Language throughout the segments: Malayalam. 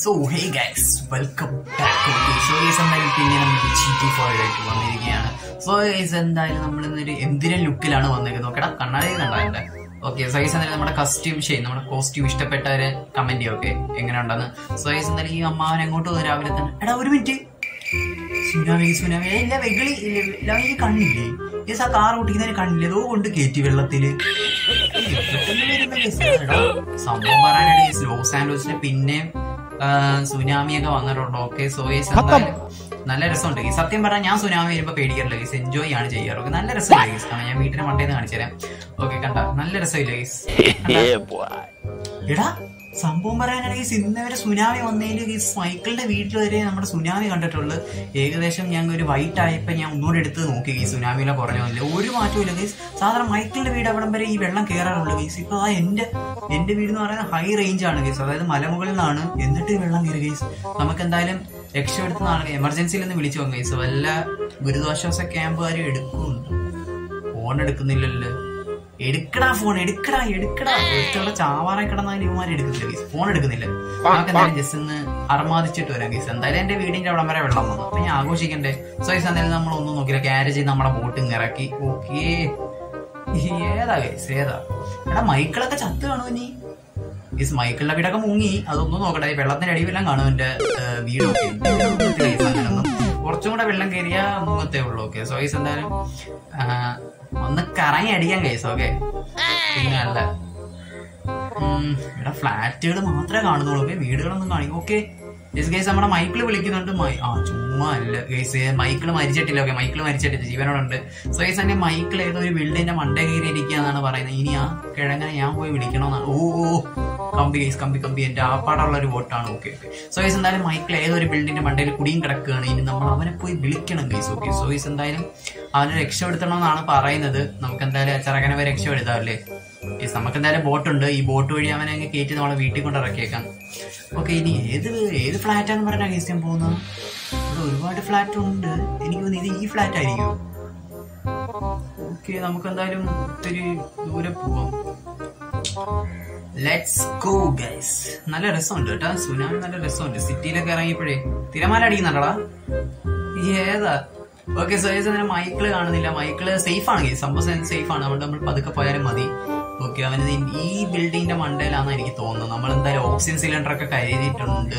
So hey guys welcome back so guys എന്തായാലും പിന്നെ നമ്മൾ ജി ടി ഫോയിലായിട്ട് വന്നിരിക്കുകയാണ് സോ ഗൈസ് എന്തായാലും നമ്മൾ ഇന്നൊരു എന്തിനും ലുക്കിലാണ് വന്നേക്കുന്നത് നോക്കടാ കണ്ണാടി കണ്ടാ ഓക്കെ സോ ഗൈസ് എന്തായാലും നമ്മുടെ കസ്റ്റ്യൂം ഷെയ്ഡ് നമ്മുടെ കോസ്റ്റ്യൂം ഇഷ്ടപ്പെട്ടവരെ കമന്റ് ചെയ്യും ഓക്കെ എങ്ങനെ ഉണ്ടെന്ന് സോ ഗൈസ് എന്തായാലും ഈ അമ്മാവൻ എങ്ങോട്ട് പോകുന്നു രാവിലെ തന്നെ എടാ ഒരു മിനിറ്റ് സുനാമി സുനാമി ഇല്ല വെകളി ഇല്ല ഈ കണ്ണില്ലേ ഈ ആ കാർ ഓട്ടിക്കുന്നതിന് കണ്ണില്ലേ ഏതോ കൊണ്ട് കയറ്റി വെള്ളത്തില് ഏയ് ഇതൊക്കെയല്ലേ വരുന്ന കേസ്. എടാ, സംഭവം പറയാനായിട്ട് ഈ ലോസ് ആൻഡോസിന് പിന്നെ സുനാമിയൊക്കെ വന്നിട്ടുണ്ട് ഓക്കെ സോ ഗൈസ് എന്തായാലും നല്ല രസമുണ്ട് ഈ സത്യം പറഞ്ഞാൽ ഞാൻ സുനാമി വരുമ്പോ പേടിക്കാറില്ല ഗൈസ് എൻജോയ് ആണ് ചെയ്യാറ് ഓക്കെ നല്ല രസമില്ല ഗൈസ് കാരണം ഞാൻ വീട്ടിന് മണ്ടേന്ന് കാണിച്ചു തരാം ഓക്കെ കണ്ട നല്ല രസമില്ല ഗൈസ് എടാ സംഭവം പറയാനാണെങ്കിൽ ഇന്ന് വരെ സുനാമി വന്നതിൽ ഈ സൈക്കിളിന്റെ വീട്ടിൽ വരെ നമ്മുടെ സുനാമി കണ്ടിട്ടുള്ളു ഏകദേശം ഞാൻ ഒരു വൈറ്റ് ആയപ്പോ ഞാൻ ഒന്നുകൂടെ എടുത്ത് നോക്കി ഈ സുനാമിയിലെ കുറഞ്ഞില്ല ഒരു മാറ്റവും ഇല്ല ഗൈസ് സാധാരണ മൈക്കിളിന്റെ വീട് അവിടം വരെ ഈ വെള്ളം കയറാറുള്ളൂ ഗൈസ് ഇപ്പൊ ആ എന്റെ എന്റെ വീട് എന്ന് പറയുന്നത് ഹൈ റേഞ്ച് ആണ് ഗൈസ് അതായത് മലമുകളിൽ നിന്നാണ് എന്നിട്ട് ഈ വെള്ളം കയറി ഗൈസ് നമുക്ക് എന്തായാലും രക്ഷപ്പെടുത്തുന്നതാണ് എമർജൻസിയിൽ നിന്ന് വിളിച്ചു പോകും ഗൈസ് വല്ല ദുരിതാശ്വാസ ക്യാമ്പുകാർ എടുക്കുന്നുണ്ട് ഫോൺ എടുക്കുന്നില്ലല്ലോ എടുക്കടാ ഫോൺ എടുക്കടാ എടുക്കടാ ഏറ്റവും ചാവാറായി കിടന്നാൽ ഇവന്മാർ എടുക്കുന്നില്ല ഗീസ് ഫോൺ എടുക്കുന്നില്ല നമുക്ക് എന്തായാലും ജസ്റ്റ് ഒന്ന് അർമാദിച്ചിട്ട് വരാം ഗീസ് എന്തായാലും എന്റെ വീടിന്റെ അവിടം വരെ വെള്ളം വന്നു അപ്പൊ ഞാൻ ആഘോഷിക്കണ്ടേ സോ ഗീസ് എന്തായാലും നമ്മൾ ഒന്നും നോക്കില്ല ക്യാരേജ് ചെയ്ത് നമ്മുടെ ബോട്ട് ഇറക്കി ഓക്കേ ഏതാ ഗൈസ് ഏതാ എടാ മൈക്കിളൊക്കെ ചത്ത് കാണുമോ നീ ഗീസ് മൈക്കിളിന്റെ വീടൊക്കെ മുങ്ങി അതൊന്നും നോക്കട്ടെ ഈ വെള്ളത്തിന്റെ അടിവെല്ലാം കാണും എന്റെ ഏഹ്, വീടൊക്കെ ഗൈസ് അങ്ങനൊന്നും കുറച്ചും കൂടെ വെള്ളം കയറിയ മുഖത്തേ ഉള്ളൂ ഓക്കെ സോ ഗൈസ് എന്തായാലും ആ, ഒന്ന് കറങ്ങി അടിക്കാൻ കേസ് ഓക്കെ പിന്നെ അല്ല ഉം, ഇവിടെ ഫ്ലാറ്റുകൾ മാത്രമേ കാണുന്നുള്ളൂ ഓക്കെ വീടുകളൊന്നും കാണിക്കും ഓക്കെ യെസ് ഗൈസ് നമ്മുടെ മൈക്കിൾ വിളിക്കുന്നുണ്ട് മൈ- ആ ചുമ്മാ അല്ല ഗൈസ് മൈക്കിൾ മരിച്ചിട്ടില്ല ഓക്കെ മൈക്കിൾ മരിച്ചിട്ടില്ല ജീവനോടുണ്ട് സോ ഗൈസ് എന്റെ മൈക്കിൾ ഏതോ ഒരു ബിൽഡിന്റെ മണ്ടേ കയറി ഇരിക്കുക എന്നാണ് പറയുന്നത് ഇനി ആ കിഴങ്ങനെ ഞാൻ പോയി വിളിക്കണമെന്നാണ് ഓ ഓ കമ്പി ഗൈസ് കമ്പി കമ്പി എന്റെ ആപ്പാടുള്ള ഒരു വോട്ടാണ് ഓക്കെ ഓക്കെ സോ ഗൈസ് എന്തായാലും മൈക്കിൾ ഏതോ ഒരു ബിൽഡിന്റെ മണ്ടയിൽ കുടിയും കിടക്കുകയാണ് ഇനി നമ്മൾ അവനെ പോയി വിളിക്കണം ഗൈസ് ഓക്കെ സോ ഗൈസ് എന്തായാലും അവനെ രക്ഷപ്പെടുത്തണം എന്നാണ് പറയുന്നത് നമുക്ക് എന്തായാലും ചെറുക്കനെ പോയി രക്ഷപ്പെടുത്താം അല്ലേ യെസ് നമുക്ക് എന്തായാലും ബോട്ടുണ്ട് ഈ ബോട്ട് വഴി അവനെ അങ്ങ് കയറ്റി നമ്മളെ വീട്ടിൽ കൊണ്ട് ഇറക്കിയേക്കാം ഓക്കെ ഇനി ഏത് ഏത് ഫ്ലാറ്റാന്ന് പറഞ്ഞാൽ കേസ് ഞാൻ പോകുന്നത് ഇവിടെ ഒരുപാട് ഫ്ലാറ്റ് ഉണ്ട് എനിക്ക് തോന്നുന്നു ഇത് ഈ ഫ്ലാറ്റ് ആയിരിക്കും ഓക്കെ നമുക്ക് എന്തായാലും ഒത്തിരി ദൂരെ പോവാം ലെറ്റ്സ് ഗോ ഗൈസ് നല്ല രസമുണ്ട് കേട്ടോ സുനാമി നല്ല രസമുണ്ട് സിറ്റിയിലൊക്കെ ഇറങ്ങിയപ്പോഴേ തിരമാല അടിക്കുന്നുണ്ടടാ ഏതാ ഓക്കെ സോയസ് അങ്ങനെ മൈക്കിള് കാണുന്നില്ല മൈക്കിള് സേഫ് ആണ് ഗൈസ് സംഭവം സേഫ് ആണ് അതുകൊണ്ട് നമ്മൾ പതുക്കെ പോയാലും മതി ഓക്കെ അവന് ഇത് ഈ ബിൽഡിങ്ങിന്റെ മണ്ടയിലാന്ന് എനിക്ക് തോന്നുന്നത് നമ്മൾ എന്തായാലും ഓക്സിജൻ സിലിണ്ടർ ഒക്കെ കരുതിയിട്ടുണ്ട്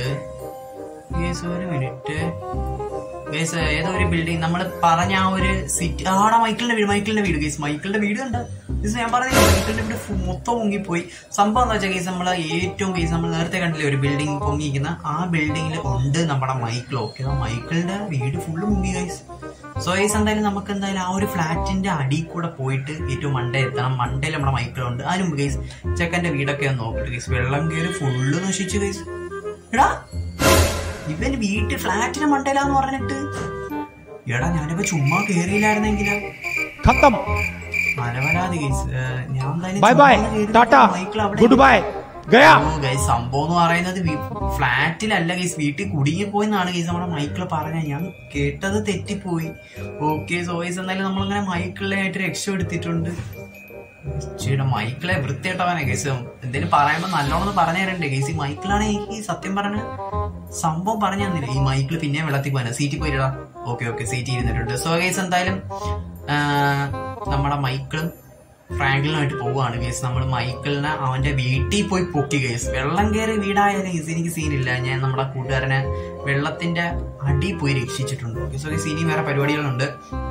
ഗൈസ് ഒരു മിനിറ്റ് ഗൈസ് ഏതോ ഒരു ബിൽഡിംഗ് നമ്മൾ പറഞ്ഞ ആ ഒരു സിറ്റി ആടെ മൈക്കിളിന്റെ വീട് മൈക്കിളിന്റെ വീട് ഗൈസ് മൈക്കിളിന്റെ വീട് കണ്ട ഗൈസ് ഞാൻ പറഞ്ഞില്ല മൈക്കിളിന്റെ വീട് ഫു- മൊത്തം മുങ്ങിപ്പോയി സംഭവം എന്താ വെച്ചാൽ ഗൈസ് നമ്മൾ ഏറ്റവും ഗൈസ് നമ്മൾ നേരത്തെ കണ്ടില്ലേ ഒരു ബിൽഡിംഗ് പൊങ്ങിയിരിക്കുന്ന ആ ബിൽഡിങ്ങിൽ ഉണ്ട് നമ്മുടെ മൈക്കിൾ ഓക്കെ ആ മൈക്കിളിന്റെ വീട് ഫുള്ള് മുങ്ങി ഗൈസ് സോ ഗൈസ് എന്തായാലും നമുക്ക് എന്തായാലും ആ ഒരു ഫ്ലാറ്റിന്റെ അടി കൂടെ പോയിട്ട് ഏറ്റവും മണ്ടേ എത്തണം മണ്ടയിൽ നമ്മുടെ മൈക്കിളുണ്ട് അതിന് മുമ്പ് ഗൈസ് ചെക്കന്റെ വീടൊക്കെ ഒന്ന് നോക്കട്ടെ ഗൈസ് വെള്ളം കയറി ഫുള്ള് നശിച്ചു ഗൈസ് എടാ ഇവൻ വീട്ടിൽ ഫ്ലാറ്റിന് മണ്ടയിലാന്ന് പറഞ്ഞിട്ട് എടാ ഞാനിപ്പോ ചുമ്മാ കേറിയില്ലായിരുന്നെങ്കിലോ खत्म മലവരാതി ഗൈസ് ഞാൻ എന്തായാലും बाय ചുമ്മാ बाय കേറി टाटा മൈക്കിൾ അവിടെ गुड बाय गया ഓ, ഗൈസ് സംഭവം എന്ന് പറയുന്നത് വി- ഫ്ലാറ്റിലല്ല ഗൈസ് വീട്ടിൽ കുടുങ്ങി പോയെന്നാണ് ഗൈസ് നമ്മുടെ മൈക്കിള് പറഞ്ഞത് ഞാൻ കേട്ടത് തെറ്റിപ്പോയി ഓക്കെ സോ ഗൈസ് എന്തായാലും നമ്മളിങ്ങനെ മൈക്കിളിനായിട്ട് രക്ഷപ്പെടുത്തിയിട്ടുണ്ട് ചേട്ടാ മൈക്കിളെ വൃത്തിയായിട്ടവനെ ഗൈസ് എന്തെങ്കിലും പറയുമ്പോ നല്ലോണം പറഞ്ഞു തരണ്ടേ ഗൈസ് ഈ മൈക്കിളാണ് എനിക്ക് സത്യം പറഞ്ഞ സംഭവം പറഞ്ഞു തന്നില്ല ഈ മൈക്കിൾ പിന്നെ വെള്ളത്തിൽ പോകാൻ സീറ്റിൽ പോയിട്ടാ ഓക്കെ ഓക്കെ സീറ്റിൽ ഇരുന്നിട്ടുണ്ട് സോ ഗൈസ് എന്തായാലും ആ, നമ്മുടെ മൈക്കിളും ഫ്രാങ്കിളിനുമായിട്ട് പോവുകയാണ് ഗൈസ് നമ്മൾ മൈക്കിളിനെ അവന്റെ വീട്ടിൽ പോയി പൊക്കി ഗൈസ് വെള്ളം കയറി വീടായ ഗൈസ് എനിക്ക് സീനില്ല ഞാൻ നമ്മുടെ കൂട്ടുകാരനെ വെള്ളത്തിന്റെ അടി പോയി രക്ഷിച്ചിട്ടുണ്ട് ഓക്കെ സോ ഗൈസ് ഇനി വേറെ പരിപാടികളുണ്ട്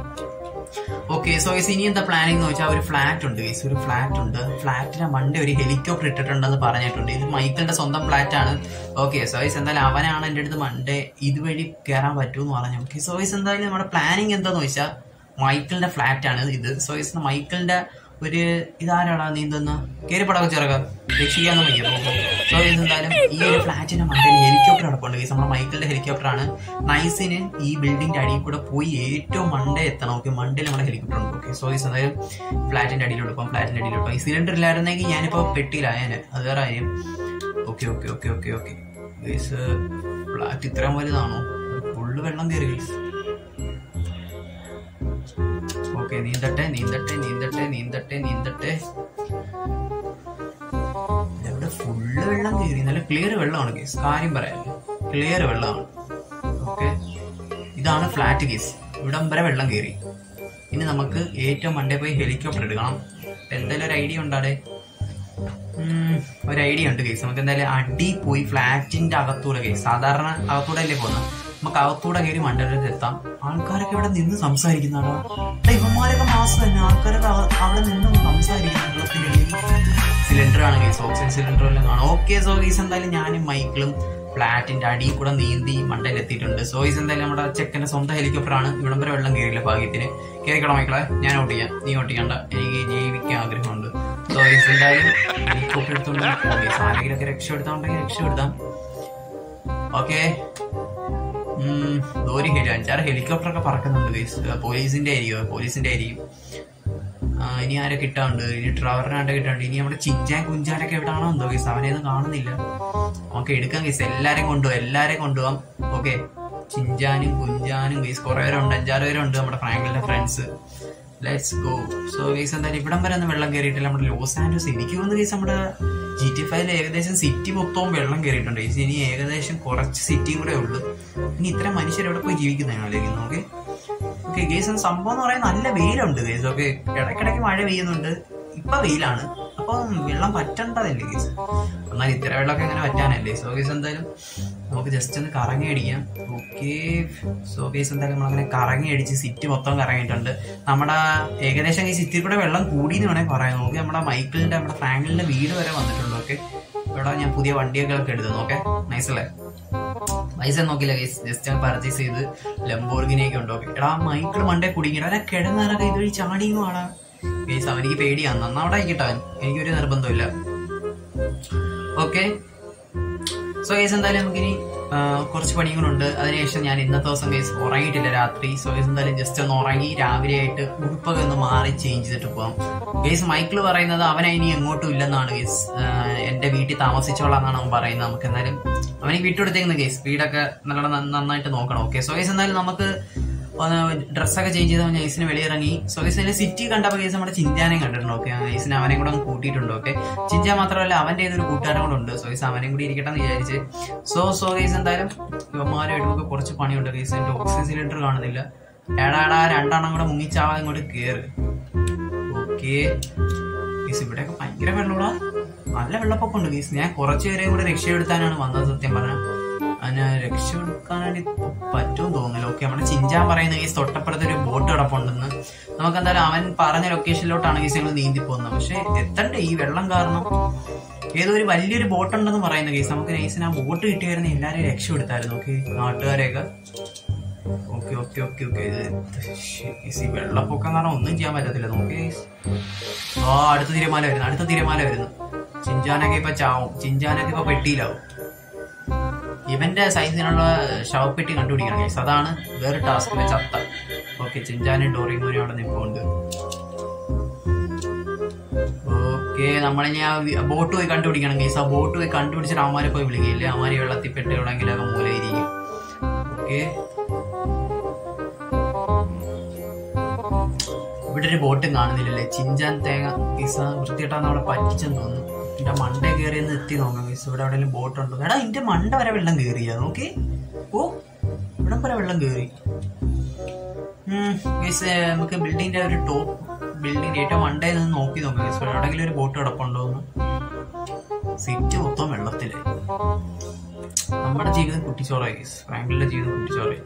ഓക്കെ സോ ഗൈസ് ഇനി എന്താ പ്ലാനിങ് എന്ന് വെച്ചാൽ ഒരു ഫ്ലാറ്റ് ഉണ്ട് ഗൈസ് ഒരു ഫ്ലാറ്റ് ഉണ്ട് ഫ്ലാറ്റിന്റെ മണ്ടേ ഒരു ഹെലികോപ്റ്റർ ഇട്ടിട്ടുണ്ടെന്ന് പറഞ്ഞിട്ടുണ്ട് ഇത് മൈക്കിളിന്റെ സ്വന്തം ഫ്ലാറ്റ് ആണ് ഓക്കെ സോ ഗൈസ് എന്തായാലും അവനാണ് എൻ്റെ അടുത്ത് മണ്ടേ ഇതുവഴി കയറാൻ പറ്റുമെന്ന് പറഞ്ഞു ഓക്കെ സോ ഗൈസ് എന്തായാലും നമ്മുടെ പ്ലാനിങ് എന്താന്ന് വെച്ചാൽ മൈക്കിളിന്റെ ഫ്ലാറ്റ് ആണ് ഇത് സോ ഗൈസ് മൈക്കിളിന്റെ ഒരു ഇതാരാടാ നീന്തുന്ന കയറിപ്പടക്കം ചെറുക്ക രക്ഷിക്കാന്ന് വയ്യ സോ ഗൈസ് എന്തായാലും ഈ ഒരു ഫ്ലാറ്റിന്റെ മണ്ടയിൽ ഹെലികോപ്റ്റർ നടപ്പുണ്ട് ഗൈസ് നമ്മുടെ മൈക്കിളിന്റെ ഹെലികോപ്റ്റർ ആണ് നൈസിന് ഈ ബിൽഡിംഗിന്റെ അടിയിൽ കൂടെ പോയി ഏറ്റവും മണ്ടേ എത്തണം ഓക്കെ മണ്ടയിൽ നമ്മുടെ ഹെലികോപ്റ്റർ ഉണ്ട് ഓക്കെ സോ ഗൈസ് എന്തായാലും ഫ്ലാറ്റിന്റെ അടിയിലോട്ട് പോകാം ഫ്ലാറ്റിന്റെ അടിയിലോട്ട് പോകാം ഈ സിലിണ്ടർ ഇല്ലായിരുന്നെങ്കിൽ ഞാനിപ്പോ പെട്ടിയിലായേനെ അത് വേറെ കാര്യം okay okay okay okay okay guys flat ഇത്രയും വലുതാണോ ഫുള്ള് വെള്ളം കയറി ഗൈസ് ഓക്കെ നീന്തട്ടെ നീന്തട്ടെ നീന്തട്ടെ നീന്തട്ടെ നീന്തട്ടെ ഇവിടെ ഫുള്ള് വെള്ളം കയറി നല്ല ക്ലിയർ വെള്ളമാണ് കേസ് കാര്യം പറയാം ക്ലിയർ വെള്ളമാണ് ഓക്കെ ഇതാണ് ഫ്ലാറ്റ് കേസ് ഇവിടം വരെ വെള്ളം കയറി ഇനി നമുക്ക് ഏറ്റവും മണ്ടേ പോയി ഹെലികോപ്റ്റർ എടുക്കണം എന്തായാലും ഒരു ഐഡിയ ഉണ്ടാടെ ഉം, ഒരു ഐഡിയ ഉണ്ട് കേസ് നമുക്ക് എന്തായാലും അടി പോയി ഫ്ലാറ്റിന്റെ അകത്തൂടെ കേസ് സാധാരണ അകത്തൂടെ അല്ലേ പോകുന്നത് നമുക്ക് അകത്തൂടെ കയറി മണ്ടലത്ത് എത്താം ആൾക്കാരൊക്കെ ഇവിടെ നിന്ന് സംസാരിക്കുന്നതാണോ എടാ, ഇവന്മാരൊക്കെ മാസം തന്നെ ആൾക്കാരൊക്കെ അവ- അവിടെ നിന്ന് സംസാരിക്കുന്നു വെള്ളത്തിന്റെ സിലിണ്ടർ ആണ് കേസ് ഓക്സിജൻ സിലിണ്ടർ എല്ലാം കാണാം ഓക്കെ സോ കേസ് എന്തായാലും ഞാനും മൈക്കിളും ഫ്ലാറ്റിന്റെ അടിയിൽ കൂടെ നീന്തി മണ്ടയിൽ എത്തിയിട്ടുണ്ട് സോ ഇത് എന്തായാലും നമ്മുടെ ചെക്കന്റെ സ്വന്തം ഹെലികോപ്റ്റർ ആണ് ഇവിടം വരെ വെള്ളം കയറിയില്ല ഭാഗ്യത്തിന് കയറിക്കട മൈക്കിളെ ഞാൻ ഓട്ടിക്കാം നീ ഓട്ടിക്കണ്ട എനിക്ക് ജീവിക്കാൻ ആഗ്രഹമുണ്ട് സോ ഇത് എന്തായാലും ഹെലികോപ്റ്റർ എടുത്തോണ്ട് ആരെങ്കിലൊക്കെ രക്ഷപ്പെടുത്താണ്ടെങ്കിൽ രക്ഷപ്പെടുത്താം ഓക്കെ ഒരു ഹെലി അഞ്ചാറ് ഹെലികോപ്റ്റർ ഒക്കെ പറക്കുന്നുണ്ട് ഗൈസ് പോലീസിന്റെ ആയിരിക്കും പോലീസിന്റെ ആയിരിക്കും ആ, ഇനി ആരെ കിട്ടാണ്ട് ഇനി ട്രാവറിനാണ്ട് കിട്ടാണ്ട് ഇനി നമ്മുടെ ചിഞ്ചാൻ കുഞ്ചാനൊക്കെ എവിടെയാണോ എന്തോ ഗൈസ് അവനെയൊന്നും കാണുന്നില്ല നമുക്ക് എടുക്കാം ഗൈസ് എല്ലാരെയും കൊണ്ടുപോകാം എല്ലാരെയും കൊണ്ടുപോകാം ഓക്കെ ചിഞ്ചാനും കുഞ്ചാനും ഗൈസ് കുറെ പേരുണ്ട് അഞ്ചാറ് പേരുണ്ട് നമ്മുടെ ഫ്രാങ്കിളിന്റെ friends let's go so guys എന്തായാലും ഇവിടം വരെ ഒന്നും വെള്ളം കയറിയിട്ടില്ല നമ്മുടെ ലോസ് ആൻഡോസ് എനിക്ക് തോന്നുന്നു ഗൈസ് നമ്മുടെ ജി ടി ഫൈവിൽ ഏകദേശം സിറ്റി മൊത്തവും വെള്ളം കയറിയിട്ടുണ്ട് ഗൈസ് ഇനി ഏകദേശം കുറച്ച് സിറ്റിയും കൂടെ ഉള്ളു ഇനി ഇത്ര മനുഷ്യർ എവിടെ പോയി ജീവിക്കുന്നതാണ് ഓക്കെ ഓക്കെ ഗേസ് സംഭവം എന്ന് പറയാൻ നല്ല വെയിലുണ്ട് ഗേസ് ഓക്കെ ഇടയ്ക്കിടയ്ക്ക് മഴ പെയ്യുന്നുണ്ട് ഇപ്പൊ വെയിലാണ് അപ്പം വെള്ളം പറ്റണ്ടതല്ലേ ഗേസ് എന്നാൽ ഇത്ര വെള്ളമൊക്കെ എങ്ങനെ പറ്റാനല്ലേ സോ ഗേസ് എന്തായാലും നമുക്ക് ജസ്റ്റ് ഒന്ന് കറങ്ങി അടിക്കാം ഓക്കെ സോ ഗേസ് എന്തായാലും നമ്മളങ്ങനെ കറങ്ങി അടിച്ച് സിറ്റി മൊത്തം കറങ്ങിയിട്ടുണ്ട് നമ്മുടെ ഏകദേശം ഈ സിറ്റിയിൽ കൂടെ വെള്ളം കൂടി എന്ന് വേണമെങ്കിൽ പറയാം നോക്കി നമ്മുടെ മൈക്കിളിന്റെ നമ്മുടെ ഫ്രാങ്കിളിന്റെ വീട് വരെ വന്നിട്ടുണ്ട് ഓക്കെ ഇവിടെ ഞാൻ പുതിയ വണ്ടിയൊക്കെ എടുത്തു ഓക്കെ നൈസല്ലേ പൈസ നോക്കില്ല ഗൈസ് ജസ്റ്റ് ഞാൻ പർച്ചേസ് ചെയ്ത് ലംബോർഗിനെയൊക്കെ ഉണ്ടോ എടാ മൈക്കിൾ മണ്ടേ കുടുങ്ങിയിട്ട് അല്ല കിടന്നിറങ്ങി ഇതുവഴി ചാടിയും ആടാ ഗൈസ് അവനിക്ക് പേടിയാണ് നന്നാ അവിടെ ആയിക്കട്ടെ അവൻ എനിക്കൊരു നിർബന്ധമില്ല ഓക്കെ സോ ഗൈസ് എന്തായാലും നമുക്കിനി ആ, കുറച്ച് പണികളുണ്ട് അതിനുശേഷം ഞാൻ ഇന്നത്തെ ദിവസം ഗൈസ് ഉറങ്ങിയിട്ടില്ല രാത്രി സോ ഗൈസ് എന്തായാലും ജസ്റ്റ് ഒന്ന് ഉറങ്ങി രാവിലെ ആയിട്ട് ഉടുപ്പൊക്കെ ഒന്ന് മാറി ചേഞ്ച് ചെയ്തിട്ട് പോവാം ഗൈസ് മൈക്കിൾ പറയുന്നത് അവനെ ഇനി എങ്ങോട്ടും ഇല്ലെന്നാണ് ഗൈസ് എന്റെ വീട്ടിൽ താമസിച്ചോളാം എന്നാണ് അവൻ പറയുന്നത് നമുക്ക് എന്തായാലും അവനെ വിട്ടുകൊടുത്തേക്കുന്ന ഗൈസ് സ്പീഡൊക്കെ നല്ല നന്നായിട്ട് നോക്കണം ഓക്കെ സോ ഗൈസ് എന്തായാലും നമുക്ക് ഡ്രസ്സൊക്കെ ചേഞ്ച് ചെയ്ത് അവൻ ഐസിന് വെളിയിറങ്ങി സോ ഗൈസ് സിറ്റി കണ്ടപ്പോൾ ഗൈസ് നമ്മുടെ ചിഞ്ചാനെ കണ്ടിട്ടുണ്ട് ഓക്കെ ഐസിന് അവനെ കൂടെ ഒന്ന് കൂട്ടിയിട്ടുണ്ട് ഓക്കെ ചിഞ്ച മാത്രമല്ല അവന്റെ ഏതൊരു കൂട്ടുകാരൻ കൂടെ ഉണ്ട് സോ ഗൈസ് അവനെയും കൂടി ഇരിക്കട്ടെ എന്ന് വിചാരിച്ച് സോ സോ ഗൈസ് എന്തായാലും ഇവന്മാരായിട്ട് നമുക്ക് കുറച്ച് പണിയുണ്ട് ഗൈസ് എന്റെ ഓക്സിജൻ സിലിണ്ടർ കാണുന്നില്ല എടാടാ രണ്ടെണ്ണം കൂടെ മുങ്ങിച്ചാവാതെ ഇങ്ങോട്ട് കേറ് ഓക്കെ ഗീസ് ഇവിടെയൊക്കെ ഭയങ്കര വെള്ളമുള്ള നല്ല വെള്ളപ്പൊക്കം ഉണ്ട് ഗീസ് ഞാൻ കുറച്ചു പേരെയും കൂടെ രക്ഷപ്പെടുത്താനാണ് വന്നത് സത്യം പറഞ്ഞാൽ അതിന് രക്ഷപ്പെടുക്കാനായിട്ട് ഇപ്പൊ പറ്റുമെന്ന് തോന്നുന്നില്ല ഓക്കെ നമ്മുടെ ചിഞ്ചാൻ പറയുന്ന ഗീസ് തൊട്ടപ്പുറത്ത് ഒരു ബോട്ട് കിടപ്പുണ്ടെന്ന് നമുക്ക് എന്തായാലും അവൻ പറഞ്ഞ ലൊക്കേഷനിലോട്ടാണ് ഗീസ് ഞങ്ങൾ നീന്തി പോകുന്നത് പക്ഷെ എത്തണ്ടേ ഈ വെള്ളം കാരണം ഏതോ ഒരു വലിയൊരു ബോട്ട് ഉണ്ടെന്ന് പറയുന്ന കേസ് നമുക്ക് നൈസിന് ആ ബോട്ട് കിട്ടിയായിരുന്നു എല്ലാവരെയും രക്ഷപ്പെടുത്തായിരുന്നു ഓക്കെ നാട്ടുകാരെയൊക്കെ ഓക്കെ ഓക്കെ ഓക്കെ ഓക്കെ ഇത് ഈ വെള്ളപ്പൊക്കം കാരണം ഒന്നും ചെയ്യാൻ പറ്റത്തില്ല നോക്കി ആ അടുത്ത തിരമാല വരുന്നു അടുത്ത തിരമാല വരുന്നു ചിഞ്ചാനൊക്കെ ഇപ്പൊ ചാവും ചിഞ്ചാനൊക്കെ ഇപ്പൊ പെട്ടിയിലാവും ഇവന്റെ സൈസിനുള്ള ശവപ്പെട്ടി കണ്ടുപിടിക്കണം ഗൈസ് അതാണ് വേറെ ടാസ്ക് ചത്ത ഓക്കെ ചിഞ്ചാനും ഡോറിമോനും അവിടെ നിൽപ്പുണ്ട് ഓക്കെ നമ്മളിനി ആ ബോട്ട് പോയി കണ്ടുപിടിക്കണം ഗൈസ് ആ ബോട്ട് പോയി കണ്ടുപിടിച്ചിട്ട് അവന്മാരെ പോയി വിളിക്കില്ലേ അവന്മാര് വെള്ളത്തിൽ പെട്ട് എവിടെയെങ്കിലൊക്കെ മൂലയിരിക്കും ഓക്കെ ഇവിടെ ഒരു ബോട്ടും കാണുന്നില്ലല്ലേ ചിഞ്ചാൻ തേങ്ങ ഗീസ വൃത്തിയിട്ടാന്ന് അവിടെ പറ്റിച്ചെന്ന് തോന്നുന്നു എന്റെ മണ്ട കയറി ഒന്ന് എത്തി നോക്കാം ഗീസ് ഇവിടെ എവിടെയെങ്കിലും ബോട്ട് ഉണ്ടോ എടാ എന്റെ മണ്ട വരെ വെള്ളം കയറിയാ നോക്കി ഓ ഇവിടം വരെ വെള്ളം കയറി ഗീസ് നമുക്ക് ബിൽഡിങ്ങിന്റെ ഒരു ടോപ്പ് ബിൽഡിങ്ങിന്റെ ഏറ്റവും മണ്ടയിൽ നിന്ന് നോക്കി നോക്കാം ഗീസ് എവിടെയെങ്കിലും ഒരു ബോട്ട് കിടപ്പുണ്ടോ എന്ന് സിറ്റ് മൊത്തം വെള്ളത്തില് നമ്മുടെ ജീവിതം കുട്ടിച്ചോറായി ഗീസ് ഫ്രാങ്കിളിന്റെ ജീവിതം കുട്ടിച്ചോറായി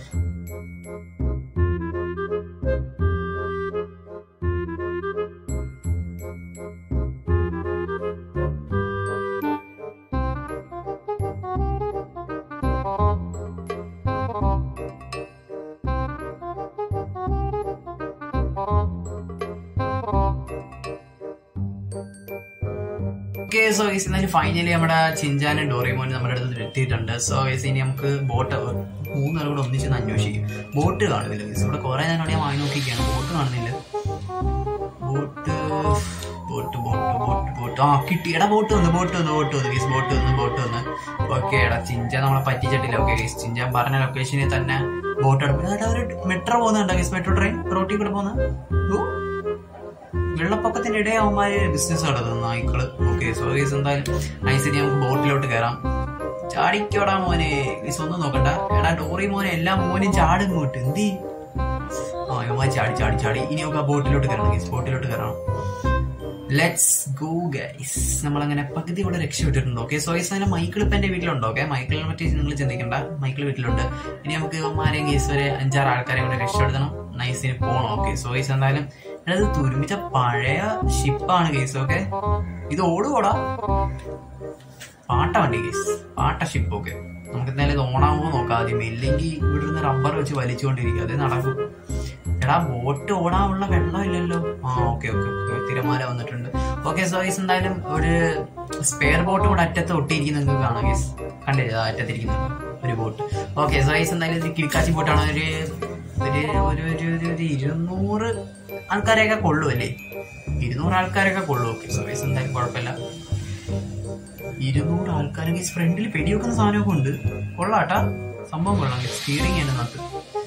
ഓക്കെ സോ ഗൈസ് എന്നാലും ഫൈനലി നമ്മുടെ ചിഞ്ചാനും ഡോറിമോനും നമ്മുടെ അടുത്ത് എത്തിയിട്ടുണ്ട് സോ ഗൈസ് ഇനി നമുക്ക് ബോട്ട് മൂന്നുപേരും കൂടെ ഒന്നിച്ചൊന്ന് അന്വേഷിക്കും ബോട്ട് കാണുന്നില്ല ഗൈസ് ഇവിടെ കുറെ നേരം ഞാൻ വാങ്ങി നോക്കിയിരിക്കുകയാണ് ബോട്ട് കാണുന്നില്ല boat boat boat boat boat ആ കിട്ടി എടാ ബോട്ട് വന്നു ബോട്ട് വന്നു ബോട്ട് വന്നു ഗൈസ് ബോട്ട് വന്നു ബോട്ട് വന്നു ഓക്കെ എടാ ചിഞ്ചാൻ നമ്മളെ പറ്റിച്ചിട്ടില്ല ഓക്കെ ഗൈസ് ചിഞ്ചാൻ പറഞ്ഞ ലൊക്കേഷനിൽ തന്നെ ബോട്ട് എടുക്കും ഒരു മെട്രോ പോകുന്നുണ്ടോ ഗൈസ് മെട്രോ ട്രെയിൻ റോട്ടിൽ കൂടെ പോകുന്ന ഓ വെള്ളപ്പൊക്കത്തിന്റെ ഇടയിൽ അവന്മാര് ബിസിനസ് നടത്തുന്നു നായ്ക്കള് ഓക്കെ സോ ഗൈസ് എന്തായാലും നൈസിന് നമുക്ക് ബോട്ടിലോട്ട് കയറാം ചാടിക്കോടാ മോനെ ഗൈസ് ഒന്നും നോക്കണ്ട എടാ ഡോറി മോനെ എല്ലാ മോനും ചാടും ഇങ്ങോട്ട് എന്തി ആ യുമാ ചാടി ചാടി ചാടി ഇനി നമുക്ക് ആ ബോട്ടിലോട്ട് കയറണം ഗൈസ് ബോട്ടിലോട്ട് കയറണം ലെറ്റ്സ് ഗോ ഗൈസ് നമ്മളങ്ങനെ പകുതി ഇവിടെ രക്ഷപ്പെട്ടിട്ടുണ്ട് ഓക്കെ സോയിസ് അങ്ങനെ മൈക്കിൾ ഇപ്പൊ എന്റെ വീട്ടിലുണ്ട് ഓക്കെ മൈക്കിളിനെ പറ്റി നിങ്ങൾ ചിന്തിക്കണ്ട മൈക്കിൾ വീട്ടിലുണ്ട് ഇനി നമുക്ക് ഇവന്മാരെയും കേസ് വരെ അഞ്ചാറ് ആൾക്കാരെ കൂടെ രക്ഷപ്പെടുത്തണം നൈസിന് പോകണം ഓക്കെ സോയിസ് എന്തായാലും എടാ, ഇത് തുരുമിച്ച പഴയ ഷിപ്പാണ് കേസ് ഓക്കെ ഇത് ഓടുകൂടാ പാട്ട വണ്ടി കേസ് പാട്ട ഷിപ്പ് ഒക്കെ നമുക്ക് എന്തായാലും ഇത് ഓണാവുമോ നോക്കാം ആദ്യം ഇല്ലെങ്കിൽ ഇവിടെ നിന്ന് റബ്ബർ വെച്ച് വലിച്ചുകൊണ്ടിരിക്കും അത് നടക്കും എടാ ബോട്ട് ഓടാനുള്ള വെള്ളം ഇല്ലല്ലോ ആ ഓക്കെ ഓക്കെ തിരമാല വന്നിട്ടുണ്ട് ഓക്കെ സോ ഗൈസ് എന്തായാലും ഒരു സ്പെയർ ബോട്ട് കൂടെ അറ്റത്ത് ഒട്ടിയിരിക്കുന്ന നിങ്ങൾക്ക് കാണാം ഗൈസ് കണ്ടില്ലേ ആ അറ്റത്തിരിക്കുന്നുണ്ട് ഒരു ബോട്ട് ഓക്കെ സോ ഗൈസ് എന്തായാലും ഇത് കിടക്കാച്ചി ബോട്ടാണ് ഒരു ഒരു ഒരു ഒരു ഒരു ഒരു ഇരുന്നൂറ് ആൾക്കാരെയൊക്കെ കൊള്ളു അല്ലേ ഇരുന്നൂറ് ആൾക്കാരൊക്കെ കൊള്ളു ഓക്കെ സോ ഗൈസ് എന്തായാലും കുഴപ്പമില്ല ഇരുന്നൂറ് ആൾക്കാർ ഗൈസ് ഫ്രണ്ടിൽ പെടിവെക്കുന്ന സാധനമൊക്കെ ഉണ്ട് കൊള്ളാട്ടാ സംഭവം കൊള്ളാം സ്റ്റിയറിംഗ് ആണ് നട്ട്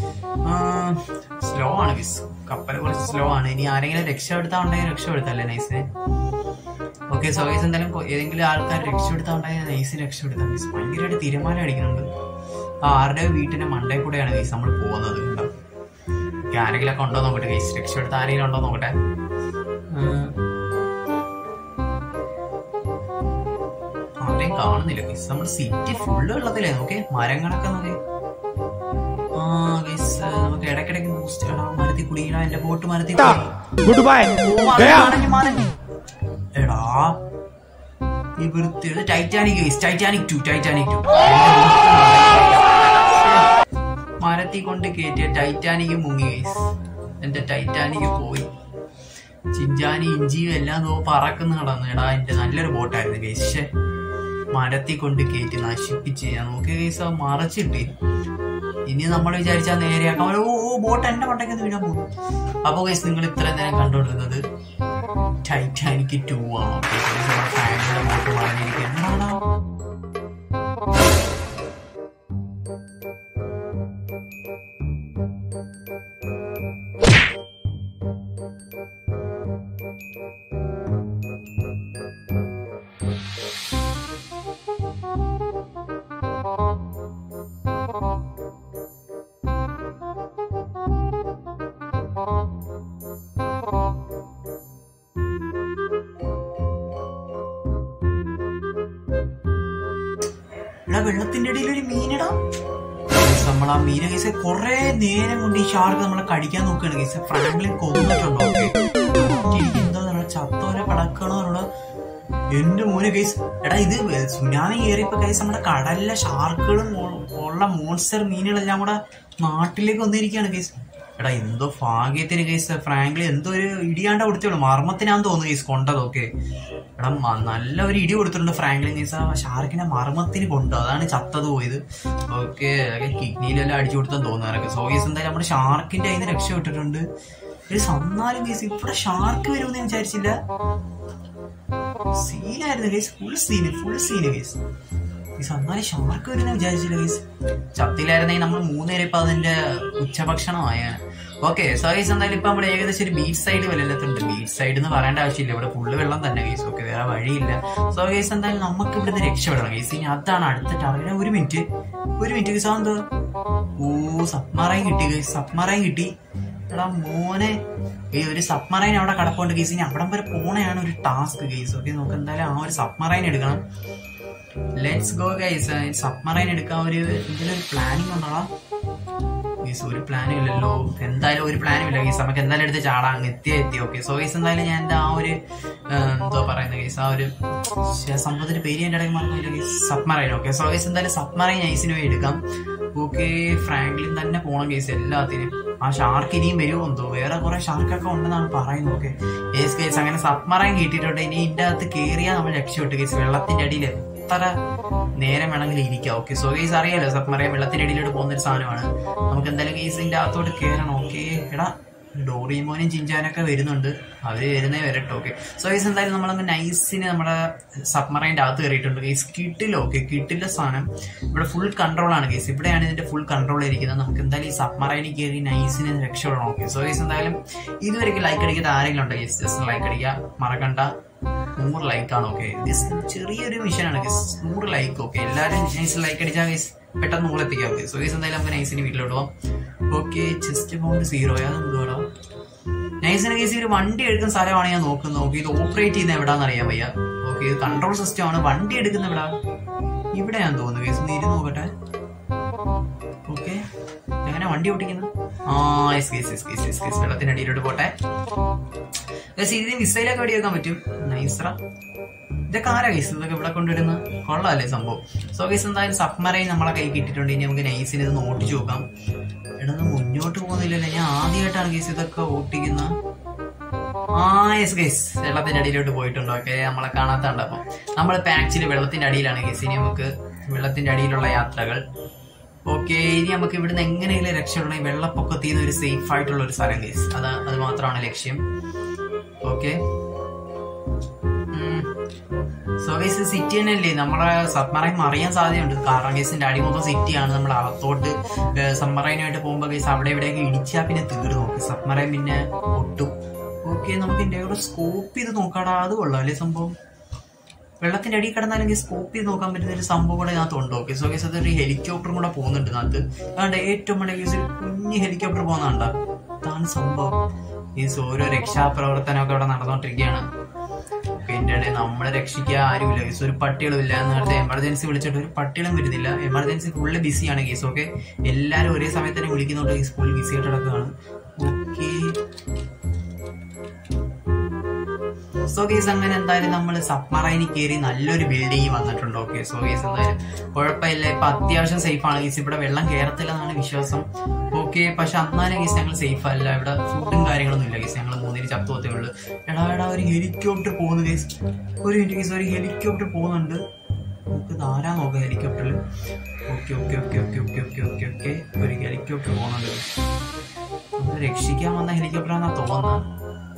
സ്ലോ ആണ് ഗൈസ് കപ്പൽ കുറച്ച് സ്ലോ ആണ് ഇനി ആരെങ്കിലും രക്ഷപ്പെടുത്താ ഉണ്ടെങ്കിൽ രക്ഷപ്പെടുത്തല്ലേ നൈസിനെ ഓക്കെ സോ ഗൈസ് എന്തായാലും കൊ- ഏതെങ്കിലും ആൾക്കാർ രക്ഷപ്പെടുത്താ ഉണ്ടെങ്കിൽ നൈസിന് രക്ഷപ്പെടുത്താം ഗൈസ് ഭയങ്കരമായിട്ട് തീരുമാനം അടിക്കുന്നുണ്ട് ആ ആരുടെ വീട്ടിന്റെ മണ്ടേ കൂടെയാണ് ഗൈസ് നമ്മൾ പോകുന്നത് കണ്ടോ ഓക്കെ, ആരെങ്കിലും ഒക്കെ ഉണ്ടോ നോക്കട്ടെ ഗൈസ് രക്ഷപ്പെടുത്ത ആരെങ്കിലും ഉണ്ടോ നോക്കട്ടെ ഉം. ആരെയും കാണുന്നില്ല ഗൈസ് നമ്മുടെ സിറ്റി ഫുള്ള് വെള്ളത്തിലേ നോക്കെ മരങ്ങളൊക്കെ നോക്കി ആ ഗൈസ് നമുക്ക് ഇടയ്ക്കിടയ്ക്ക് ബൂസ്റ്റ് ഇടാം മരത്തിൽ കുടിക്കണം എന്റെ ബോട്ട് മരത്തിൽ കുടി. गुड बाय ഓ, മരം गया കാണഞ്ഞ് മരം. എടാ ഈ വൃത്തി Titanic guys Titanic two Titanic two മരത്തിൽ കൊണ്ട് കയറ്റിയ ടൈറ്റാനിക് മുങ്ങി ഗൈസ് എന്റെ ടൈറ്റാനിക് പോയി ചിഞ്ചാനി ഇഞ്ചിയും എല്ലാം നോ പറക്കുന്ന നടന്നു എടാ എന്റെ നല്ലൊരു ബോട്ടായിരുന്നു ഗൈസ് പക്ഷെ മരത്തിൽ കൊണ്ട് കയറ്റി നശിപ്പിച്ച് ഞാൻ നോക്കിയ കേസ് മറച്ചിട്ട് ഇനി നമ്മൾ വിചാരിച്ചാൽ നേരെയാക്കാം ഓ ഓ ബോട്ട് എന്റെ മണ്ടയ്ക്ക് വീഴാൻ പോകും അപ്പൊ ഗൈസ് നിങ്ങൾ ഇത്രയും നേരം കണ്ടുകൊണ്ടിരുന്നത് ടൈറ്റാനിക് ടു ആണ് ഫാമിലിയുടെ ബോട്ട് പറഞ്ഞിരിക്കുകയാണ് എടാ വെള്ളത്തിന്റെ ഇടയിൽ ഒരു മീനിടാ നമ്മൾ ആ മീനെ കേസ് കൊറേ നേരം കൊണ്ട് ഈ ഷാർക്ക് നമ്മളെ കടിക്കാൻ നോക്കുകയാണ് കേസ് ഫ്രാങ്ക്ലിൻ കൊന്നിട്ടുണ്ടോ എന്താ ചത്തോരെ പടക്കണോ അവിടെ എന്റെ മോനെ കേസ് എടാ ഇത് സുനാമി കയറിയപ്പോ കേസ് നമ്മുടെ കടലിലെ ഷാർക്കുകളും ഉ- ഉള്ള മോൺസ്റ്റർ മീനുകളെല്ലാം കൂടെ നാട്ടിലേക്ക് വന്നിരിക്കുകയാണ് കേസ് എടാ എന്തോ ഭാഗ്യത്തിന് കേസ് ഫ്രാങ്ക്ലി എന്തോ ഒരു ഇടിയാണ്ട കൊടുത്തോളൂ മർമ്മത്തിനാന്ന് തോന്നുന്നു കേസ് കൊണ്ടതൊക്കെ എടാ മ- നല്ല ഒരു ഇടി കൊടുത്തിട്ടുണ്ട് ഫ്രാങ്ക്ലിൻ കേസ് ആ ഷാർക്കിനെ മർമ്മത്തിന് കൊണ്ടു അതാണ് ചത്തത് പോയത് ഓക്കെ കിഡ്നിയിലെല്ലാം അടിച്ചു കൊടുത്തെന്ന് തോന്നുന്നു സോ കേസ് എന്തായാലും നമ്മുടെ ഷാർക്കിന്റെ കയ്യിൽ നിന്ന് രക്ഷപ്പെട്ടിട്ടുണ്ട് ഒരു സന്നാലും കേസ് ഇവിടെ ഷാർക്ക് വരുമെന്ന് ഞാൻ വിചാരിച്ചില്ല സീനായിരുന്നു case full scene full scene case ഈ സന്നാലി ഷാർക്ക് വരുന്ന വിചാരിച്ചില്ല കേസ് ചത്തിലായിരുന്നെങ്കിൽ നമ്മൾ മൂന്നുപേരെ ഇപ്പൊ അതിന്റെ ഉച്ചഭക്ഷണമായാണ് ഓക്കെ സോ കേസ് എന്തായാലും ഇപ്പൊ നമ്മൾ ഏകദേശം ഒരു ബീച്ച് സൈഡ് വല്ലത്തുണ്ട് ബീച്ച് സൈഡ് എന്ന് പറയേണ്ട ആവശ്യമില്ല ഇവിടെ ഫുള്ള് വെള്ളം തന്നെ കേസ് ഓക്കെ വേറെ വഴിയില്ല സോ കേസ് എന്തായാലും നമുക്ക് ഇവിടുന്ന് രക്ഷപ്പെടണം കേസ് ഇനി അതാണ് അടുത്ത ടാർഗറ്റ് ഒരു മിനിറ്റ് ഒരു മിനിറ്റ് കേസ് എന്തോ ഓ സബ്മറൈൻ കിട്ടി കേസ് സബ്മറൈൻ കിട്ടി എടാ മോനെ ഈ ഒരു സബ്മറൈൻ അവിടെ കിടപ്പുണ്ട് കേസ് ഇനി അവിടം വരെ പോണയാണ് ഒരു ടാസ്ക് കേസ് ഓക്കെ നമുക്ക് എന്തായാലും ആ ഒരു സബ്മറൈൻ എടുക്കണം ലെറ്റ്സ് ഗോ ഗൈസ് സബ്മറൈൻ എടുക്കാൻ ഒരു ഇതിലൊരു പ്ലാനിങ് ഉണ്ടോടാ ഗീസ് ഒരു പ്ലാനും ഇല്ലല്ലോ എന്തായാലും ഒരു പ്ലാനും ഇല്ല ഗീസ് നമുക്ക് എന്തായാലും എടുത്ത് ചാടാം അങ്ങ് എത്തിയ എത്തി ഓക്കെ സോ ഗീസ് എന്തായാലും ഞാൻ എന്താ ആ ഒരു ആ, എന്തോ പറയുന്ന ഗീസ് ആ ഒരു ശ്ശെ, സംഭവത്തിന്റെ പേര് എന്റെ ഇടയ്ക്ക് മറന്നില്ല guys submarine okay so guys എന്തായാലും സബ്മറൈൻ ഐസിന് പോയി എടുക്കാം ഓക്കെ ഫ്രാങ്ക്ലിൻ തന്നെ പോണം ഗീസ് എല്ലാത്തിനും ആ ഷാർക്ക് ഇനിയും വരുമോ എന്തോ വേറെ കുറെ ഷാർക്കൊക്കെ ഉണ്ടെന്നാണ് പറയുന്നത് ഓക്കെ ഏസ് കേസ് അങ്ങനെ സബ്മറൈൻ കിട്ടിയിട്ടുണ്ട് ഇനി ഇതിന്റെ അകത്ത് കയറിയാൽ നമ്മൾ രക്ഷപ്പെട്ടു കേസ് വെള്ളത്തിന്റെ അടിയിൽ എത്ര നേരം വേണമെങ്കിലും ഇരിക്കാം ഓക്കെ സോ ഗൈസ് അറിയാലോ സബ്മറൈൻ വെള്ളത്തിന്റെ അടിയിലോട്ട് പോകുന്ന ഒരു സാധനമാണ് നമുക്ക് എന്തായാലും ഗൈസിന്റെ അകത്തോട്ട് കയറണം ഓക്കെ എടാ ഡോറിമോനും ചിഞ്ചാനൊക്കെ വരുന്നുണ്ട് അവര് വരുന്നേ വരട്ടെ ഓക്കെ സോ ഗൈസ് എന്തായാലും നമ്മളങ്ങ് നൈസിന് നമ്മുടെ സബ്മറൈൻ്റെ അകത്ത് കയറിയിട്ടുണ്ട് ഗൈസ് കിട്ടില്ല ഓക്കെ കിട്ടില്ല സാധനം ഇവിടെ ഫുൾ കൺട്രോൾ ആണ് ഗൈസ് ഇവിടെയാണ് ഇതിന്റെ ഫുൾ കൺട്രോൾ ഇരിക്കുന്നത് നമുക്ക് എന്തായാലും ഈ സബ്മറൈനിൽ കയറി നൈസിന് രക്ഷപ്പെടണം ഓക്കെ സോ ഗൈസ് എന്തായാലും ഇതുവരെയ്ക്ക് ലൈക്ക് അടിക്കാത്ത ആരെങ്കിലും ഉണ്ടോ ഗൈസ് ജസ്റ്റ് ലൈക്ക് അടിക്കുക മറക്കണ്ട നൂറ് ലൈക്കാണ് ഓക്കെ ചെറിയൊരു മിഷനാണ് ഗൈസ് നൂറ് ലൈക്ക് ഓക്കെ എല്ലാവരും നൈസ് ലൈക്ക് അടിച്ചാൽ ഗൈസ് പെട്ടെന്ന് നൂറ് എത്തിക്കാം ഓക്കെ സോ ഗൈസ് എന്തായാലും നമുക്ക് നൈസിന് വീട്ടിലോട്ട് പോവാം ഓക്കെ ചെസ്റ്റ് എമൗണ്ട് സീറോ അതെന്തോടാ നൈസിന് കേസ് ഒരു വണ്ടി എടുക്കുന്ന സ്ഥലമാണ് ഞാൻ നോക്കുന്നത് ഓക്കെ ഇത് ഓപ്പറേറ്റ് ചെയ്യുന്ന എവിടാന്ന് അറിയാൻ വയ്യ ഓക്കെ ഇത് കൺട്രോൾ സിസ്റ്റം ആണ് വണ്ടി എടുക്കുന്ന എവിടാ ഇവിടെ ഞാൻ തോന്നുന്നു കേസ് ഒന്ന് ഇരുന്ന് നോക്കട്ടെ ഓക്കെ എങ്ങനെ വണ്ടി ഓടിക്കുന്നത് ആ എസ് കേസ് എസ് കേസ് എസ് കേസ് വെള്ളത്തിന്റെ അടിയിലോട്ട് പോട്ടെ ഗൈസ് ഇത് മിസൈലൊക്കെ വെടിവെക്കാൻ പറ്റും നൈസ്ര ഇതൊക്കെ ആരാ ഗൈസ് ഇതൊക്കെ ഇവിടെ കൊണ്ടുവരുന്ന കൊള്ളാല്ലേ സംഭവം സോ ഗൈസ് എന്തായാലും സബ്മറൈൻ നമ്മളെ കൈ കിട്ടിയിട്ടുണ്ട് ഇനി നമുക്ക് നൈസിന് ഇത് ഓട്ടിച്ചു നോക്കാം എടാ ഇത് മുന്നോട്ട് പോകുന്നില്ലല്ലോ ഞാൻ ആദ്യമായിട്ടാണ് ഗൈസ് ഇതൊക്കെ ഓട്ടിക്കുന്ന ആ യെസ് ഗൈസ് വെള്ളത്തിന്റെ അടിയിലോട്ട് പോയിട്ടുണ്ട് ഓക്കെ നമ്മളെ കാണാത്തണ്ട് അപ്പം നമ്മളിപ്പോ ആക്ച്വലി വെള്ളത്തിന്റെ അടിയിലാണ് ഗൈസ് ഇനി നമുക്ക് വെള്ളത്തിന്റെ അടിയിലുള്ള യാത്രകൾ ഓക്കെ ഇനി നമുക്ക് ഇവിടുന്ന് എങ്ങനെയെങ്കിലും രക്ഷപ്പെടണം ഈ വെള്ളപ്പൊക്കത്തിൽ നിന്ന് ഒരു സേഫ് ആയിട്ടുള്ള ഒരു സ്ഥലം ഗൈസ് അത് അത് മാത്രമാണ് ലക്ഷ്യം ഓക്കെ സോ ഗൈസ് സിറ്റി തന്നെയല്ലേ നമ്മളെ സബ്മറൈൻ മറിയാൻ സാധ്യതയുണ്ട് കാരണം ഗൈസിന്റെ അടി മൊത്തം സിറ്റിയാണ് നമ്മൾ അകത്തോട്ട് സബ്മറൈനായിട്ട് പോകുമ്പോൾ ഗൈസ് അവിടെ ഇവിടെയൊക്കെ ഇടിച്ചാൽ പിന്നെ തീർന്നു നോക്കി സബ്മറൈൻ പിന്നെ ഒട്ടും ഓക്കെ നമുക്ക് ഇതിന്റെ കൂടെ സ്കോപ്പ് ചെയ്ത് നോക്കാടാ അത് കൊള്ളാം അല്ലേ സംഭവം വെള്ളത്തിന്റെ അടിയിൽ കിടന്നാലെങ്കിൽ സ്കോപ്പ് ചെയ്ത് നോക്കാൻ പറ്റുന്ന ഒരു സംഭവം കൂടെ ഇതിനകത്ത് ഉണ്ട് ഓക്കെ സോ ഗൈസ് അതൊരു ഹെലികോപ്റ്ററും കൂടെ പോകുന്നുണ്ട് ഇതിനകത്ത് അതുകൊണ്ട് ഏറ്റവും വലിയ കേസ് കുഞ്ഞ് ഹെലികോപ്റ്റർ പോകുന്നുണ്ട അതാണ് സംഭവം ഈ ഓരോ രക്ഷാപ്രവർത്തനമൊക്കെ അവിടെ നടന്നുകൊണ്ടിരിക്കുകയാണ് പിന്നെ ഇടയിൽ നമ്മളെ രക്ഷിക്കാൻ ആരുമില്ല കേസ് ഒരു പട്ടികളും ഇല്ല നേരത്തെ എമർജൻസി വിളിച്ചിട്ട് ഒരു പട്ടികളും വരുന്നില്ല എമർജൻസി ഫുള്ള് ബിസിയാണ് കേസ് ഓക്കെ എല്ലാരും ഒരേ സമയത്ത് തന്നെ വിളിക്കുന്നുണ്ട് കേസ് ഫുൾ ബിസി ആയിട്ട് നടക്കുകയാണ് ഓക്കെ സോ ഗേസ് അങ്ങനെ എന്തായാലും നമ്മൾ സബ്മറൈനിൽ കയറി നല്ലൊരു ബിൽഡിംഗ് വന്നിട്ടുണ്ട് ഓക്കെ സോ ഗേസ് എന്തായാലും കുഴപ്പമില്ല ഇപ്പൊ അത്യാവശ്യം സേഫ് ആണ് ഗേസ് ഇവിടെ വെള്ളം കയറത്തില്ല എന്നാണ് വിശ്വാസം ഓക്കെ പക്ഷെ അന്നാലും ഗേസ് ഞങ്ങൾ സേഫ് അല്ല ഇവിടെ ഫുഡും കാര്യങ്ങളൊന്നും ഇല്ല ഗേസ് ഞങ്ങൾ മൂന്നിന് ചത്തുവത്തേ ഉള്ളൂ എടാ എടാ ഒരു ഹെലികോപ്റ്റർ പോകുന്നു ഗേസ് ഒരു മിനിറ്റ് ഗേസ് ഒരു ഹെലികോപ്റ്റർ പോകുന്നുണ്ട് നമുക്ക് ധാരാ നോക്കാം ഹെലികോപ്റ്ററിൽ okay okay okay okay okay okay okay okay ഒരു ഹെലികോപ്റ്റർ പോകുന്നുണ്ട് നമ്മളെ രക്ഷിക്കാൻ വന്ന ഹെലികോപ്റ്ററാണെന്നാ തോന്നുന്നത്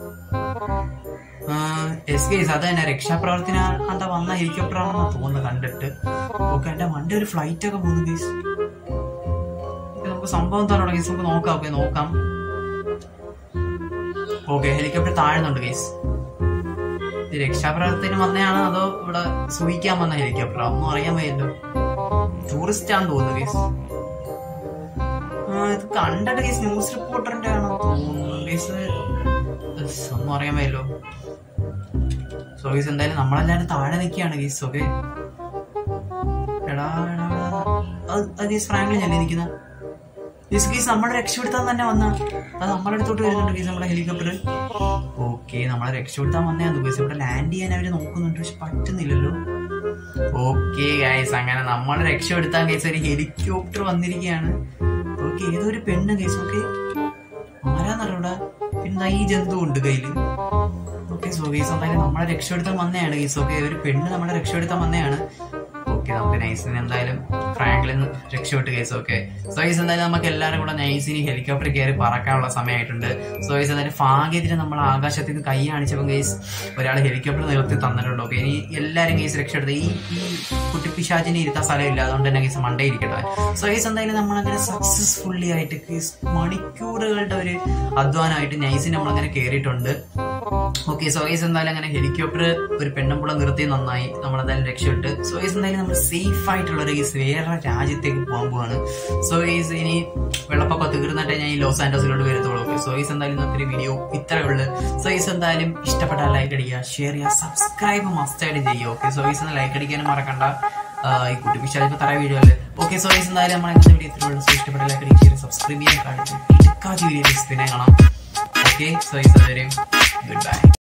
എസ് കേസ് അത് തന്നെ രക്ഷാപ്രവർത്തന കണ്ട വന്ന ഹെലികോപ്റ്റർ ആണെന്നാ തോന്നുന്നു കണ്ടിട്ട് ഓക്കെ എന്റെ വണ്ടി ഒരു ഫ്ലൈറ്റ് ഒക്കെ പോകുന്നു കേസ് നമുക്ക് സംഭവം തന്നെ കേസ് നമുക്ക് നോക്കാം ഓക്കെ നോക്കാം ഓക്കെ ഹെലികോപ്റ്റർ താഴുന്നുണ്ട് കേസ് ഇത് രക്ഷാപ്രവർത്തനം വന്നയാണോ അതോ ഇവിടെ സൂഹിക്കാൻ വന്ന ഹെലികോപ്റ്റർ ഒന്നും അറിയാൻ വയ്യല്ലോ ടൂറിസ്റ്റ് ആണെന്ന് തോന്നുന്നു കേസ് ആ, ഇത് കണ്ടിട്ട് കേസ് ന്യൂസ് റിപ്പോർട്ടറിന്റെ ആണോ തോന്നുന്നു കേസ് ഒന്നും അറിയാൻ വയ്യല്ലോ സോ ഗീസ് എന്തായാലും നമ്മളെല്ലാരും താഴെ നിൽക്കുകയാണ് ഗീസ് ഓക്കെ എടാ എടാ എടാ. അത് അത് ഗീസ് ഫ്രാങ്ക്ലിൻ അല്ലേ നിൽക്കുന്ന ഗീസ് ഗീസ് നമ്മളെ രക്ഷപ്പെടുത്താൻ തന്നെ വന്ന അത് നമ്മളെ അടുത്തോട്ട് വരുന്നുണ്ട് ഗീസ് നമ്മുടെ ഹെലികോപ്റ്റർ ഓക്കെ നമ്മളെ രക്ഷപ്പെടുത്താൻ വന്നതാണ് ഗീസ് ഇവിടെ ലാൻഡ് ചെയ്യാൻ അവര് നോക്കുന്നുണ്ട് പക്ഷെ പറ്റുന്നില്ലല്ലോ ഓക്കെ ഗൈസ് അങ്ങനെ നമ്മൾ രക്ഷപ്പെടുത്താൻ ഗൈസ് ഒരു ഹെലികോപ്റ്റർ വന്നിരിക്കുകയാണ് ഓക്കെ ഏതൊരു പെണ്ണ് ഗൈസ് ഓക്കെ ആരാന്നറിയൂടാ പിന്നെ ഈ ജന്തു ഉണ്ട് കയ്യില് ഓക്കെ സോ ഗൈസ് എന്തായാലും നമ്മളെ രക്ഷപ്പെടുത്താൻ വന്നതാണ് ഗൈസ് ഓക്കെ ഒരു പെണ്ണ് നമ്മളെ രക്ഷപ്പെടുത്താൻ വന്നതാണ് ഓക്കെ നമുക്ക് നൈസിന് എന്തായാലും ഫ്രാങ്ക്ലിൽ നിന്ന് രക്ഷപ്പെട്ട് കേസ് ഓക്കെ സോ ഗൈസ് എന്തായാലും നമുക്ക് എല്ലാവരും കൂടെ നൈസിന് ഹെലികോപ്റ്റർ കയറി പറക്കാനുള്ള സമയമായിട്ടുണ്ട് സോ ഗൈസ് എന്തായാലും ഭാഗ്യത്തിന് നമ്മൾ ആകാശത്തേക്ക് കൈ കാണിച്ചപ്പോൾ ഗൈസ് ഒരാൾ ഹെലികോപ്റ്റർ നിർത്തി തന്നിട്ടുണ്ട് ഓക്കെ ഇനി എല്ലാവരും ഗൈസ് രക്ഷപ്പെടുത്ത് ഈ ഈ കുട്ടിപ്പിശാചിനെ ഇരുത്താൻ സ്ഥലമില്ല അതുകൊണ്ട് തന്നെ ഗൈസ് മണ്ടേ ഇരിക്കട്ടെ സോ ഗൈസ് എന്തായാലും നമ്മളങ്ങനെ സക്സസ്ഫുള്ളി ആയിട്ട് ഗൈസ് മണിക്കൂറുകളുടെ ഒരു അധ്വാനമായിട്ട് നൈസിന് നമ്മളങ്ങനെ കയറിയിട്ടുണ്ട് ഓക്കെ സോ ഗൈസ് എന്തായാലും അങ്ങനെ ഹെലികോപ്റ്റർ ഒരു പെണ്ണമ്പുളം നിർത്തി നന്നായി നമ്മളെന്തായാലും രക്ഷപ്പെട്ട് സോ ഗൈസ് എന്തായാലും നമ്മൾ സേഫ് ആയിട്ടുള്ള ഒരു ഗൈസ് വേറെ രാജ്യത്തേക്ക് പോകാൻ പോവാണ് സോ ഗൈസ് ഇനി വെള്ളപ്പൊക്കം തീർന്നിട്ടേ ഞാൻ ഈ ലോസ് ആൻഡോസിലോട്ട് വരത്തുള്ളൂ ഓക്കെ സോ ഗൈസ് എന്തായാലും ഇന്നത്തെ വീഡിയോ ഇത്രേ ഉള്ളൂ സോ ഗൈസ് എന്തായാലും ഇഷ്ടപ്പെട്ടാൽ ലൈക്ക് അടിക്കുക ഷെയർ ചെയ്യുക സബ്സ്ക്രൈബ് മസ്റ്റായിട്ട് ചെയ്യുക ഓക്കെ സോ ഗൈസ് ലൈക്ക് അടിക്കാനും മറക്കണ്ട ആ, ഈ കുട്ടി പിച്ചാലിപ്പോ തറ വീഡിയോ അല്ലേ ഓക്കെ സോ ഗൈസ് എന്തായാലും നമ്മൾ ഇന്നത്തെ വീഡിയോ ഇത്രേ ഉള്ളൂ സോ ഇഷ്ടപ്പെട്ട ലൈക്ക് അടിക്കുക സബ്സ്ക്രൈബ് ചെയ്യാൻ കാണിച്ചു ഇടുക്കാത്ത വീഡിയോ പിന്നെ കാണാം ഓക്കെ സോ ഗൈസ് അതുവരെയും ഗുഡ് ബൈ